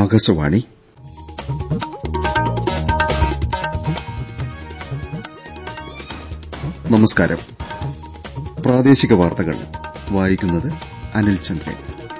ആകാശവാണി നമസ്കാരം പ്രാദേശിക വാർത്തകൾ വായിക്കുന്നത് അനിൽ ചന്ദ്രൻ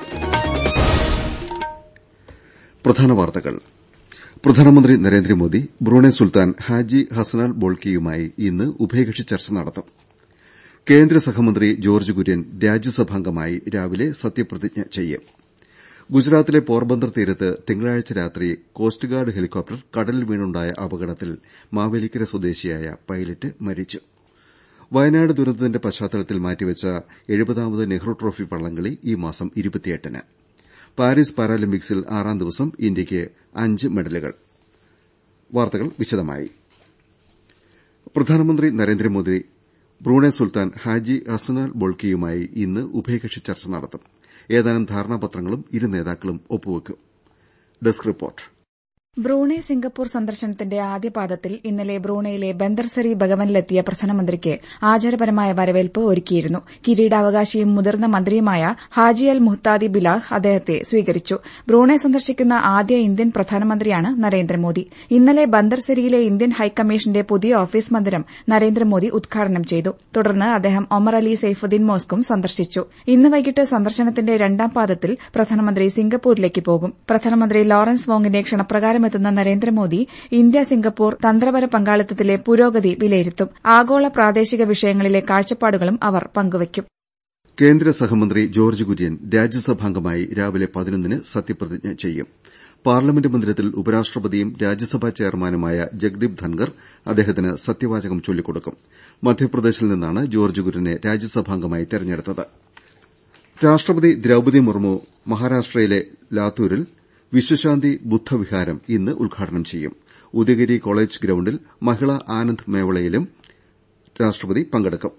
പ്രധാന വാർത്തകൾ പ്രധാനമന്ത്രി നരേന്ദ്രമോദി ബ്രൂണെ സുൽത്താൻ ഹാജി ഹസനാൽ ബോൾക്കിയുമായി ഇന്ന് ഉഭയകക്ഷി ചർച്ച നടത്തും കേന്ദ്ര സഹമന്ത്രി ജോർജ് കുര്യൻ രാജ്യസഭാംഗമായി രാവിലെ സത്യപ്രതിജ്ഞ ചെയ്യും ഗുജറാത്തിലെ പോർബന്ദർ തീരത്ത് തിങ്കളാഴ്ച രാത്രി കോസ്റ്റ് ഗാർഡ് ഹെലികോപ്റ്റർ കടലിൽ വീണുണ്ടായ അപകടത്തിൽ മാവേലിക്കര സ്വദേശിയായ പൈലറ്റ് മരിച്ചു വയനാട് ദുരന്തത്തിന്റെ പശ്ചാത്തലത്തിൽ മാറ്റിവെച്ച എഴുപതാമത് നെഹ്റു ട്രോഫി വള്ളംകളി ഈ മാസം ന് പാരീസ് പാരാലിമ്പിക്സിൽ ആറാം ദിവസം ഇന്ത്യയ്ക്ക് അഞ്ച് മെഡലുകൾ വാർത്തകൾ വിശദമായി പ്രധാനമന്ത്രി നരേന്ദ്രമോദി ബ്രൂണെ സുൽത്താൻ ഹാജി ഹസനാൽ ബോൾക്കിയുമായി ഇന്ന് ഉഭയകക്ഷി ചർച്ച നടത്തും ഏതാനും ധാരണാപത്രങ്ങളും ഇരു നേതാക്കളും ഒപ്പുവെക്കും ഡെസ്ക് റിപ്പോർട്ട് ബ്രൂണെ സിംഗപ്പൂർ സന്ദർശനത്തിന്റെ ആദ്യപാദത്തിൽ ഇന്നലെ ബ്രൂണയിലെ ബന്ദർസറി ഭഗവനിലെത്തിയ പ്രധാനമന്ത്രിക്ക് ആചാരപരമായ വരവേൽപ്പ് ഒരുക്കിയിരുന്നു കിരീടാവകാശിയും മുതിർന്ന മന്ത്രിയുമായ ഹാജി അൽ മുഹ്താദി ബിലാഹ് അദ്ദേഹത്തെ സ്വീകരിച്ചു ബ്രൂണെ സന്ദർശിക്കുന്ന ആദ്യ ഇന്ത്യൻ പ്രധാനമന്ത്രിയാണ് നരേന്ദ്രമോദി ഇന്നലെ ബന്ദർസരിയിലെ ഇന്ത്യൻ ഹൈക്കമ്മീഷന്റെ പുതിയ ഓഫീസ് മന്ദിരം നരേന്ദ്രമോദി ഉദ്ഘാടനം ചെയ്തു തുടർന്ന് അദ്ദേഹം ഒമർ അലി സൈഫുദ്ദീൻ മോസ്കും സന്ദർശിച്ചു ഇന്ന് വൈകിട്ട് സന്ദർശനത്തിന്റെ രണ്ടാം പാദത്തിൽ പ്രധാനമന്ത്രി സിംഗപ്പൂരിലേക്ക് പോകും പ്രധാനമന്ത്രി ലോറൻസ് വോങ്ങിന്റെ ക്ഷണപ്രകാരം എത്തുന്ന നരേന്ദ്രമോദി ഇന്ത്യ സിംഗപ്പൂർ തന്ത്രപര പങ്കാളിത്തത്തിലെ പുരോഗതി വിലയിരുത്തും ആഗോള പ്രാദേശിക വിഷയങ്ങളിലെ കാഴ്ചപ്പാടുകളും അവർ പങ്കുവയ്ക്കും കേന്ദ്ര സഹമന്ത്രി ജോർജ് കുര്യൻ രാജ്യസഭാംഗമായി രാവിലെ പതിനൊന്നിന് സത്യപ്രതിജ്ഞ ചെയ്യും പാർലമെന്റ് മന്ദിരത്തിൽ ഉപരാഷ്ട്രപതിയും രാജ്യസഭാ ചെയർമാനുമായ ജഗ്ദീപ് ധൻകർ അദ്ദേഹത്തിന് സത്യവാചകം ചൊല്ലിക്കൊടുക്കും മധ്യപ്രദേശിൽ നിന്നാണ് ജോർജ് കുര്യനെ രാജ്യസഭാംഗമായി തെരഞ്ഞെടുത്തത് രാഷ്ട്രപതി ദ്രൌപതി മുർമു മഹാരാഷ്ട്രയിലെ ലാത്തൂരിൽ വിശ്വശാന്തി ബുദ്ധവിഹാരം ഇന്ന് ഉദ്ഘാടനം ചെയ്യും ഉദയഗിരി കോളേജ് ഗ്രൌണ്ടിൽ മഹിളാ ആനന്ദ് മേളയിലും രാഷ്ട്രപതി പങ്കെടുക്കും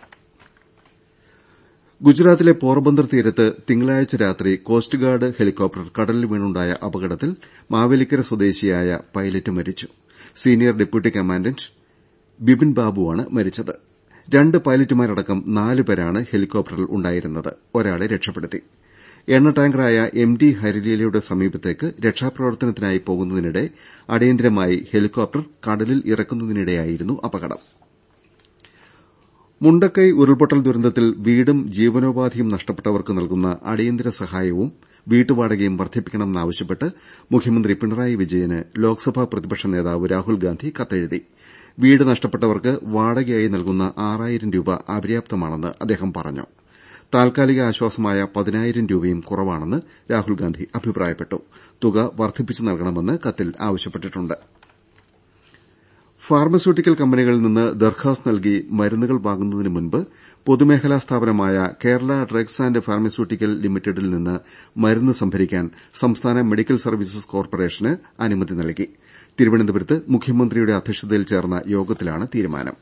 ഗുജറാത്തിലെ പോർബന്ദർ തീരത്ത് തിങ്കളാഴ്ച രാത്രി കോസ്റ്റ് ഗാർഡ് ഹെലികോപ്റ്റർ കടലിൽ വീണുണ്ടായ അപകടത്തിൽ മാവേലിക്കര സ്വദേശിയായ പൈലറ്റ് മരിച്ചു സീനിയർ ഡെപ്യൂട്ടി കമാൻഡന്റ് ബിപിൻ ബാബുവാണ് മരിച്ചത് രണ്ട് പൈലറ്റുമാരടക്കം നാല് പേരാണ് ഹെലികോപ്റ്ററിൽ ഉണ്ടായിരുന്നത് ഒരാളെ രക്ഷപ്പെടുത്തി എണ്ണ ടാങ്കറായ എം ഡി ഹരിലീലയുടെ സമീപത്തേക്ക് രക്ഷാപ്രവർത്തനത്തിനായി പോകുന്നതിനിടെ അടിയന്തരമായി ഹെലികോപ്റ്റർ കടലിൽ ഇറക്കുന്നതിനിടെയായിരുന്നു അപകടം മുണ്ടക്കൈ ഉരുൾപൊട്ടൽ ദുരന്തത്തിൽ വീടും ജീവനോപാധിയും നഷ്ടപ്പെട്ടവർക്ക് നൽകുന്ന അടിയന്തര സഹായവും വീട്ടുവാടകയും വർദ്ധിപ്പിക്കണമെന്നാവശ്യപ്പെട്ട് മുഖ്യമന്ത്രി പിണറായി വിജയന് ലോക്സഭാ പ്രതിപക്ഷ നേതാവ് രാഹുൽ ഗാന്ധി കത്തെഴുതി വീട് നഷ്ടപ്പെട്ടവർക്ക് വാടകയായി നൽകുന്ന ആറായിരം രൂപ അപര്യാപ്തമാണെന്ന് അദ്ദേഹം പറഞ്ഞു താൽക്കാലിക ആശ്വാസമായ പതിനായിരം രൂപയും കുറവാണെന്ന് രാഹുൽഗാന്ധി അഭിപ്രായപ്പെട്ടു തുക വർദ്ധിപ്പിച്ചു നൽകണമെന്ന് കത്തിൽ ആവശ്യപ്പെട്ടിട്ടുണ്ട് ഫാർമസ്യൂട്ടിക്കൽ കമ്പനികളിൽ നിന്ന് ദർഖാസ്ത് നൽകി മരുന്നുകൾ വാങ്ങുന്നതിന് മുൻപ് പൊതുമേഖലാ സ്ഥാപനമായ കേരള ഡ്രഗ്സ് ആന്റ് ഫാർമസ്യൂട്ടിക്കൽ ലിമിറ്റഡിൽ നിന്ന് മരുന്ന് സംഭരിക്കാൻ സംസ്ഥാന മെഡിക്കൽ സർവീസസ് കോർപ്പറേഷന് അനുമതി നൽകി തിരുവനന്തപുരത്ത് മുഖ്യമന്ത്രിയുടെ അധ്യക്ഷതയിൽ ചേർന്ന യോഗത്തിലാണ് തീരുമാനം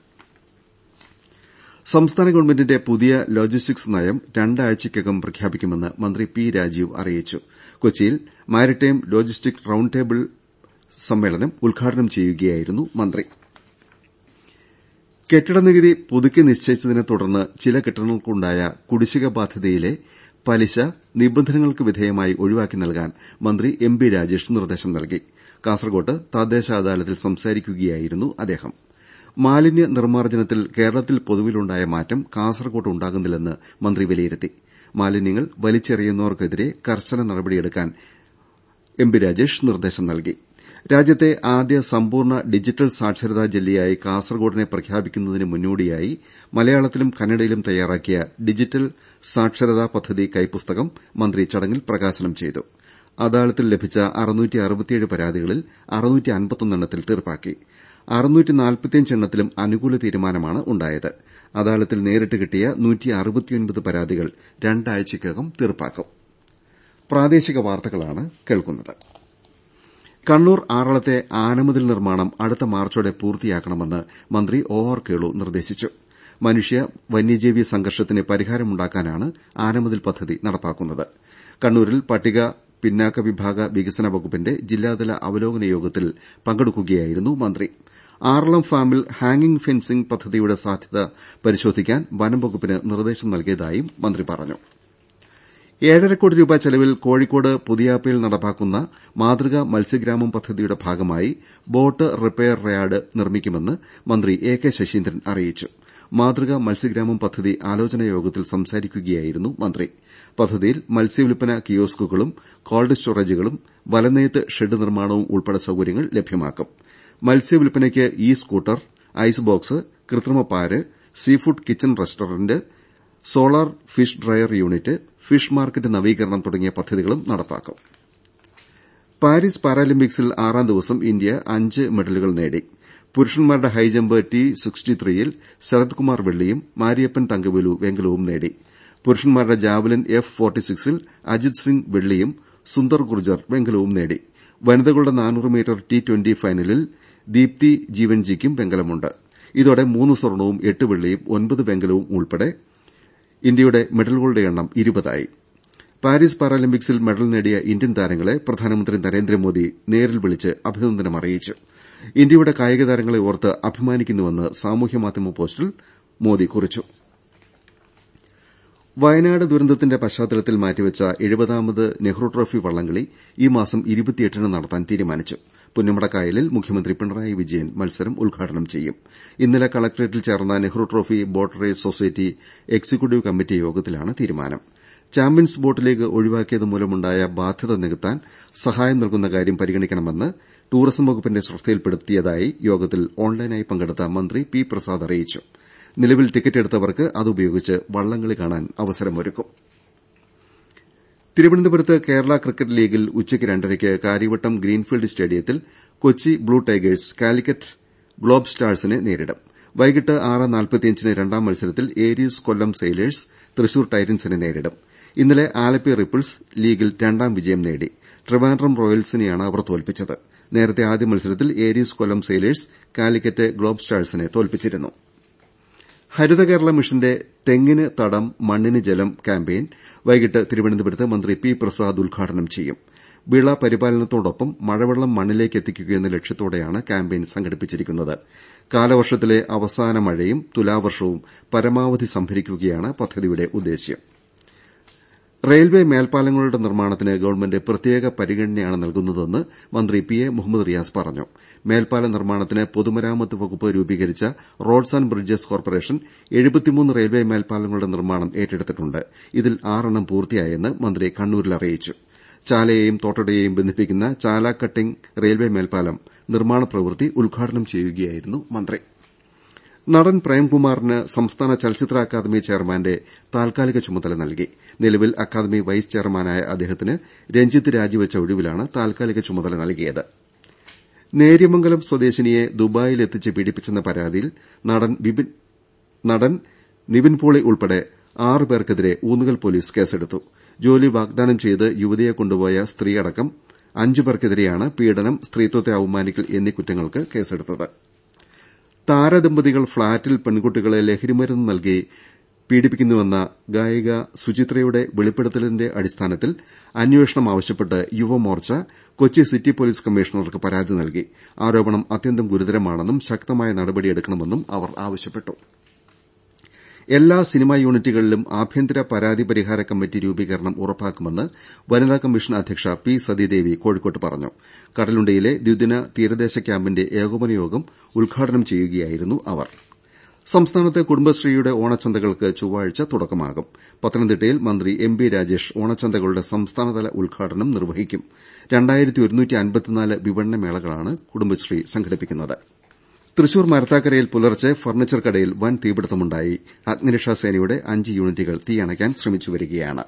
സംസ്ഥാന ഗവൺമെന്റിന്റെ പുതിയ ലോജിസ്റ്റിക്സ് നയം രണ്ടാഴ്ചയ്ക്കകം പ്രഖ്യാപിക്കുമെന്ന് മന്ത്രി പി രാജീവ് അറിയിച്ചു കൊച്ചിയിൽ മാരിടൈം ലോജിസ്റ്റിക് റൌണ്ട് ടേബിൾ സമ്മേളനം ഉദ്ഘാടനം ചെയ്യുകയായിരുന്നു മന്ത്രി കെട്ടിട നികുതി പുതുക്കി നിശ്ചയിച്ചതിനെ തുടർന്ന് ചില കെട്ടിടങ്ങൾക്കുണ്ടായ കുടിശ്ശിക ബാധ്യതയിലെ പലിശ നിബന്ധനകൾക്ക് വിധേയമായി ഒഴിവാക്കി നൽകാൻ മന്ത്രി എം ബി രാജേഷ് നിർദ്ദേശം നൽകി കാസർകോട്ട് തദ്ദേശ അദാലത്തിൽ സംസാരിക്കുകയായിരുന്നു അദ്ദേഹം മാലിന്യ നിർമ്മാർജ്ജനത്തിൽ കേരളത്തിൽ പൊതുവിലുണ്ടായ മാറ്റം കാസർകോട്ട് ഉണ്ടാകുന്നില്ലെന്ന് മന്ത്രി വിലയിരുത്തി മാലിന്യങ്ങൾ വലിച്ചെറിയുന്നവർക്കെതിരെ കർശന നടപടിയെടുക്കാൻ എം ബി രാജേഷ് നിർദ്ദേശം നൽകി രാജ്യത്തെ ആദ്യ സമ്പൂർണ്ണ ഡിജിറ്റൽ സാക്ഷരതാ ജില്ലയായി കാസർകോടിനെ പ്രഖ്യാപിക്കുന്നതിന് മുന്നോടിയായി മലയാളത്തിലും കന്നഡയിലും തയ്യാറാക്കിയ ഡിജിറ്റൽ സാക്ഷരതാ പദ്ധതി കൈപ്പുസ്തകം മന്ത്രി ചടങ്ങിൽ പ്രകാശനം ചെയ്തു അദാലത്തിൽ ലഭിച്ച പരാതികളിൽ എണ്ണത്തിൽ തീർപ്പാക്കി എണ്ണത്തിലും അനുകൂല തീരുമാനമാണ് ഉണ്ടായത് അദാലത്തിൽ നേരിട്ട് കിട്ടിയ പരാതികൾ രണ്ടാഴ്ചയ്ക്കകം തീർപ്പാക്കും പ്രാദേശിക വാർത്തകളാണ് കേൾക്കുന്നത് കണ്ണൂർ ആറളത്തെ ആനമതിൽ നിർമ്മാണം അടുത്ത മാർച്ചോടെ പൂർത്തിയാക്കണമെന്ന് മന്ത്രി ഒ ആർ കേളു നിർദ്ദേശിച്ചു മനുഷ്യ വന്യജീവി സംഘർഷത്തിന് പരിഹാരമുണ്ടാക്കാനാണ് ആനമതിൽ പദ്ധതി നടപ്പാക്കുന്നത് കണ്ണൂരിൽ പട്ടിക പിന്നാക്ക വിഭാഗ വികസന വകുപ്പിന്റെ ജില്ലാതല അവലോകന യോഗത്തിൽ പങ്കെടുക്കുകയായിരുന്നു മന്ത്രി ആറളം ഫാമിൽ ഹാങ്ങിംഗ് ഫെൻസിംഗ് പദ്ധതിയുടെ സാധ്യത പരിശോധിക്കാൻ വനം വകുപ്പിന് നിർദ്ദേശം നൽകിയതായും മന്ത്രി പറഞ്ഞു ഏഴര കോടി രൂപ ചെലവിൽ കോഴിക്കോട് പുതിയാപ്പയിൽ നടപ്പാക്കുന്ന മാതൃകാ മത്സ്യഗ്രാമം പദ്ധതിയുടെ ഭാഗമായി ബോട്ട് റിപ്പയർ യാർഡ് നിർമ്മിക്കുമെന്ന് മന്ത്രി എ കെ ശശീന്ദ്രൻ അറിയിച്ചു മാതൃകാ മത്സ്യഗ്രാമം പദ്ധതി ആലോചനാ യോഗത്തിൽ സംസാരിക്കുകയായിരുന്നു മന്ത്രി പദ്ധതിയിൽ മത്സ്യവില്പന കിയോസ്കുകളും കോൾഡ് സ്റ്റോറേജുകളും വലനെയ്ത്ത് ഷെഡ് നിർമ്മാണവും ഉൾപ്പെടെ സൌകര്യങ്ങൾ ലഭ്യമാക്കും മത്സ്യവില്പനയ്ക്ക് ഇ സ്കൂട്ടർ ഐസ് ബോക്സ് കൃത്രിമ പാര് seafood kitchen restaurant solar fish dryer unit fish market നവീകരണം തുടങ്ങിയ പദ്ധതികളും നടപ്പാക്കും പാരീസ് പാരാലിമ്പിക്സിൽ ആറാം ദിവസം ഇന്ത്യ അഞ്ച് മെഡലുകൾ നേടി പുരുഷന്മാരുടെ ഹൈജമ്പ് ടി സിക്സ്റ്റി ത്രീയിൽ ശരത് കുമാർ വെള്ളിയും മാരിയപ്പൻ തങ്കവേലു വെങ്കലവും നേടി പുരുഷന്മാരുടെ ജാവലിൻ എഫ് ഫോർട്ടി സിക്സിൽ അജിത് സിംഗ് വെള്ളിയും സുന്ദർ ഗുർജർ വെങ്കലവും നേടി വനിതകളുടെ നാനൂറ് മീറ്റർ ടി ട്വന്റി ഫൈനലിൽ ദീപ്തി ജീവൻജിക്കും വെങ്കലമുണ്ട് ഇതോടെ മൂന്ന് സ്വർണവും എട്ട് വെള്ളിയും ഒൻപത് വെങ്കലവും ഉൾപ്പെടെ ഇന്ത്യയുടെ മെഡലുകളുടെ എണ്ണം ഇരുപതായി പാരീസ് പാരാലിമ്പിക്സിൽ മെഡൽ നേടിയ ഇന്ത്യൻ താരങ്ങളെ പ്രധാനമന്ത്രി നരേന്ദ്രമോദി നേരിൽ വിളിച്ച് അഭിനന്ദനം അറിയിച്ചു ഇന്ത്യയുടെ കായിക താരങ്ങളെ ഓർത്ത് അഭിമാനിക്കുന്നുവെന്ന് സാമൂഹ്യമാധ്യമ പോസ്റ്റിൽ മോദി കുറിച്ചു വയനാട് ദുരന്തത്തിന്റെ പശ്ചാത്തലത്തിൽ മാറ്റിവെച്ച എഴുപതാമത് നെഹ്റു ട്രോഫി വള്ളംകളി ഈ മാസം ഇരുപത്തിയെട്ടിന് നടത്താൻ തീരുമാനിച്ചു പുന്നമടക്കായലിൽ മുഖ്യമന്ത്രി പിണറായി വിജയൻ മത്സരം ഉദ്ഘാടനം ചെയ്യും ഇന്നലെ കളക്ടറേറ്റിൽ ചേർന്ന Nehru trophy boat race society executive committee യോഗത്തിലാണ് തീരുമാനം ചാമ്പ്യൻസ് ബോട്ട് ലീഗ് ഒഴിവാക്കിയത് മൂലമുണ്ടായ ബാധ്യത നികത്താൻ സഹായം നൽകുന്ന കാര്യം പരിഗണിക്കണമെന്ന് ടൂറിസം വകുപ്പിന്റെ ശ്രദ്ധയിൽപ്പെടുത്തിയതായി യോഗത്തിൽ ഓൺലൈനായി പങ്കെടുത്ത മന്ത്രി പി പ്രസാദ് അറിയിച്ചു നിലവിൽ ടിക്കറ്റ് എടുത്തവർക്ക് അതുപയോഗിച്ച് വള്ളംകളി കാണാൻ അവസരമൊരുക്കും തിരുവനന്തപുരത്ത് കേരള ക്രിക്കറ്റ് ലീഗിൽ ഉച്ചയ്ക്ക് രണ്ടരയ്ക്ക് കാര്യവട്ടം ഗ്രീൻഫീൽഡ് സ്റ്റേഡിയത്തിൽ Kochi blue tigers Calicut globe സ്റ്റാഴ്സിനെ നേരിടും വൈകിട്ട് ആറ് നാൽപ്പത്തിയഞ്ചിന് രണ്ടാം മത്സരത്തിൽ ഏരീസ് കൊല്ലം സെയിലേഴ്സ് തൃശൂർ ടൈറ്റൻസിനെ നേരിടും ഇന്നലെ ആലപ്പി റിപ്പിൾസ് ലീഗിൽ രണ്ടാം വിജയം നേടി ട്രിവാൻഡ്രം റോയൽസിനെയാണ് അവർ തോൽപ്പിച്ചത് നേരത്തെ ആദ്യ മത്സരത്തിൽ Aries Kollam sailors Calicut globe സ്റ്റാഴ്സിനെ തോൽപ്പിച്ചിരുന്നു ഹരിത കേരള മിഷന്റെ തെങ്ങിന് തടം മണ്ണിന് ജലം ക്യാമ്പയിൻ വൈകിട്ട് തിരുവനന്തപുരത്ത് മന്ത്രി പി പ്രസാദ് ഉദ്ഘാടനം ചെയ്യും വിള പരിപാലനത്തോടൊപ്പം മഴവെള്ളം മണ്ണിലേക്ക് എത്തിക്കുകയെന്ന ലക്ഷ്യത്തോടെയാണ് ക്യാമ്പയിൻ സംഘടിപ്പിച്ചിരിക്കുന്നത് കാലവർഷത്തിലെ അവസാന മഴയും തുലാവർഷവും പരമാവധി സംഭരിക്കുകയാണ് പദ്ധതിയുടെ ഉദ്ദേശ്യം റെയിൽവേ മേൽപ്പാലങ്ങളുടെ നിർമ്മാണത്തിന് ഗവൺമെന്റ് പ്രത്യേക പരിഗണനയാണ് നൽകുന്നതെന്ന് മന്ത്രി പി എ മുഹമ്മദ് റിയാസ് പറഞ്ഞു മേൽപ്പാല നിർമ്മാണത്തിന് പൊതുമരാമത്ത് വകുപ്പ് രൂപീകരിച്ച roads and bridges corporation railway മേൽപ്പാലങ്ങളുടെ നിർമ്മാണം ഏറ്റെടുത്തിട്ടുണ്ട് ഇതിൽ ആറെണ്ണം പൂർത്തിയായെന്ന് മന്ത്രി കണ്ണൂരിൽ അറിയിച്ചു ചാലയെയും തോട്ടടയെയും ബന്ധിപ്പിക്കുന്ന ചാല കട്ടിംഗ് റെയിൽവേ മേൽപ്പാലം നിർമ്മാണ പ്രവൃത്തി ഉദ്ഘാടനം ചെയ്യുകയായിരുന്നു മന്ത്രി നടൻ പ്രേംകുമാറിന് സംസ്ഥാന ചലച്ചിത്ര അക്കാദമി ചെയർമാന്റെ താൽക്കാലിക ചുമതല നൽകി നിലവിൽ അക്കാദമി വൈസ് ചെയർമാനായ അദ്ദേഹത്തിന് രഞ്ജിത്ത് രാജിവെച്ച ഒഴിവിലാണ് താൽക്കാലിക ചുമതല നൽകിയത് നേര്യമംഗലം സ്വദേശിനിയെ ദുബായിലെത്തിച്ച് പീഡിപ്പിച്ചെന്ന പരാതിയിൽ നടൻ നിവിൻ പോളി ഉൾപ്പെടെ ആറ് പേർക്കെതിരെ ഊന്നുകൽ പോലീസ് കേസെടുത്തു ജോലി വാഗ്ദാനം ചെയ്ത് യുവതിയെ കൊണ്ടുപോയ സ്ത്രീയടക്കം അഞ്ചു പേർക്കെതിരെയാണ് പീഡനം സ്ത്രീത്വത്തെ അവമാനിക്കൽ എന്നീ കുറ്റങ്ങൾക്ക് കേസെടുത്തത് താരദമ്പതികൾ ഫ്ളാറ്റിൽ പെൺകുട്ടികളെ ലഹരിമരുന്ന് നൽകി പീഡിപ്പിക്കുന്നുവെന്ന ഗായിക സുചിത്രയുടെ വെളിപ്പെടുത്തലിന്റെ അടിസ്ഥാനത്തിൽ അന്വേഷണം ആവശ്യപ്പെട്ട് യുവമോർച്ച കൊച്ചി സിറ്റി പോലീസ് കമ്മീഷണർക്ക് പരാതി നൽകി ആരോപണം അത്യന്തം ഗുരുതരമാണെന്നും ശക്തമായ നടപടിയെടുക്കണമെന്നും അവർ ആവശ്യപ്പെട്ടു എല്ലാ സിനിമാ യൂണിറ്റുകളിലും ആഭ്യന്തര പരാതി പരിഹാര കമ്മിറ്റി രൂപീകരണം ഉറപ്പാക്കുമെന്ന് വനിതാ കമ്മീഷൻ അധ്യക്ഷ പി സതീദേവി കോഴിക്കോട്ട് പറഞ്ഞു കടലുണ്ടിയിലെ ദ്വിദിന തീരദേശ ക്യാമ്പിന്റെ ഏകോപന യോഗം ഉദ്ഘാടനം ചെയ്യുകയായിരുന്നു അവർ സംസ്ഥാനത്ത് കുടുംബശ്രീയുടെ ഓണച്ചന്തകൾക്ക് ചൊവ്വാഴ്ച തുടക്കമാകും പത്തനംതിട്ടയിൽ മന്ത്രി എം ബി രാജേഷ് ഓണച്ചന്തകളുടെ സംസ്ഥാനതല ഉദ്ഘാടനം നിർവഹിക്കും വിപണന മേളകളാണ് കുടുംബശ്രീ സംഘടിപ്പിക്കുന്നത് തൃശൂർ മരത്താക്കരയിൽ പുലർച്ചെ ഫർണിച്ചർ കടയിൽ വൻ തീപിടുത്തമുണ്ടായി അഗ്നിരക്ഷാ സേനയുടെ അഞ്ച് യൂണിറ്റുകൾ തീയണയ്ക്കാൻ ശ്രമിച്ചുവരികയാണ്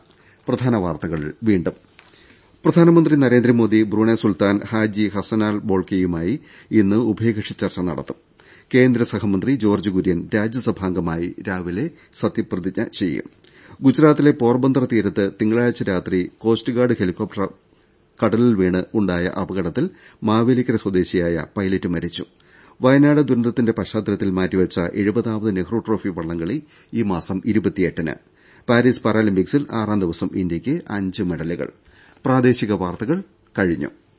പ്രധാനമന്ത്രി നരേന്ദ്രമോദി ബ്രൂണെ സുൽത്താൻ ഹാജി ഹസനാൽ ബോൾക്കിയുമായി ഇന്ന് ഉഭയകക്ഷി ചർച്ച നടത്തും കേന്ദ്ര സഹമന്ത്രി ജോർജ്ജ് കുര്യൻ രാജ്യസഭാംഗമായി രാവിലെ സത്യപ്രതിജ്ഞ ചെയ്യും ഗുജറാത്തിലെ പോർബന്തർ തീരത്ത് തിങ്കളാഴ്ച രാത്രി കോസ്റ്റ് ഗാർഡ് ഹെലികോപ്റ്റർ കടലിൽ വീണ് ഉണ്ടായ അപകടത്തിൽ മാവേലിക്കര സ്വദേശിയായ പൈലറ്റ് മരിച്ചു വയനാട് ദുരന്തത്തിന്റെ പശ്ചാത്തലത്തിൽ മാറ്റിവെച്ച എഴുപതാമത് നെഹ്റു ട്രോഫി വള്ളംകളി ഈ മാസം ഇരുപത്തിയെട്ടിന് പാരീസ് പാരാലിമ്പിക്സിൽ ആറാം ദിവസം ഇന്ത്യയ്ക്ക് അഞ്ച് മെഡലുകൾ പ്രാദേശിക വാർത്തകൾ കഴിഞ്ഞു